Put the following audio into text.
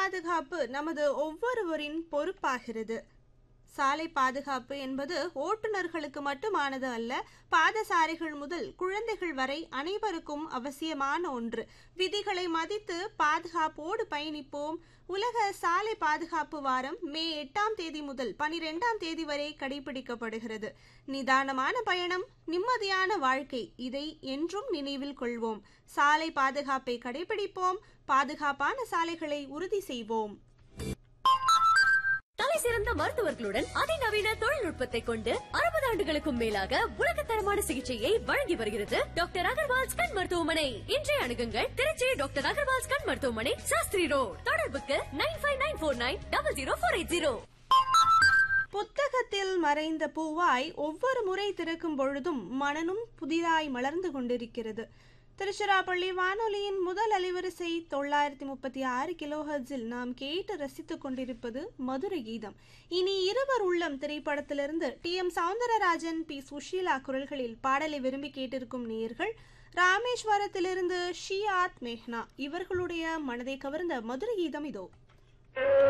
பாதுகாப்பு நமது ஒவ்வொருவரின் பொறுப்பாகிறது சாலை பாதுகாப்பு என்பது ஓட்டுநர்களுக்கு மட்டுமானது அல்ல பாதசாரிகள் முதல் குழந்தைகள் வரை அனைவருக்கும் அவசியமான ஒன்று விதிகளை மதித்து பாதுகாப்போடு பயணிப்போம் உலக சாலை பாதுகாப்பு வாரம் மே எட்டாம் தேதி முதல் பனிரெண்டாம் தேதி வரை கடைபிடிக்கப்படுகிறது நிதானமான பயணம் நிம்மதியான வாழ்க்கை இதை என்றும் நினைவில் கொள்வோம் சாலை பாதுகாப்பை கடைபிடிப்போம் பாதுகாப்பான சாலைகளை உறுதி செய்வோம் தலை சிறந்த மருத்துவர்களுடன் அதிநவீன தொழில்நுட்பத்தை கொண்டு அறுபது ஆண்டுகளுக்கும் மேலாக உலகத்தரமான சிகிச்சையை வழங்கி வருகிறது டாக்டர் அகர்வால்ஸ் கண் மருத்துவமனை இன்றைய அணுகுங்கள் திருச்சி டாக்டர் அகர்வால்ஸ் கண் மருத்துவமனை சாஸ்திரி ரோட் தொடர்புக்கு nine five nine four nine double zero four eight zero புத்தகத்தில் மறைந்த பூவாய் ஒவ்வொரு முறை திறக்கும் பொழுதும் மனனும் புதிதாய் மலர்ந்து கொண்டிருக்கிறது திருச்சிராப்பள்ளி வானொலியின் முதல் அலைவரிசை தொள்ளாயிரத்தி முப்பத்தி ஆறு கிலோஹர்ட்ஸில் நாம் கேட்டு ரசித்துக் கொண்டிருப்பது மதுரை கீதம் இனி இருவர் உள்ளம் திரைப்படத்திலிருந்து T M Soundararajan P Susheela குரல்களில் பாடலை விரும்பி கேட்டிருக்கும் நேயர்கள் ராமேஸ்வரத்திலிருந்து ஷியாத் மேஹ்னா இவர்களுடைய மனதை கவர்ந்த மதுரை கீதம் இதோ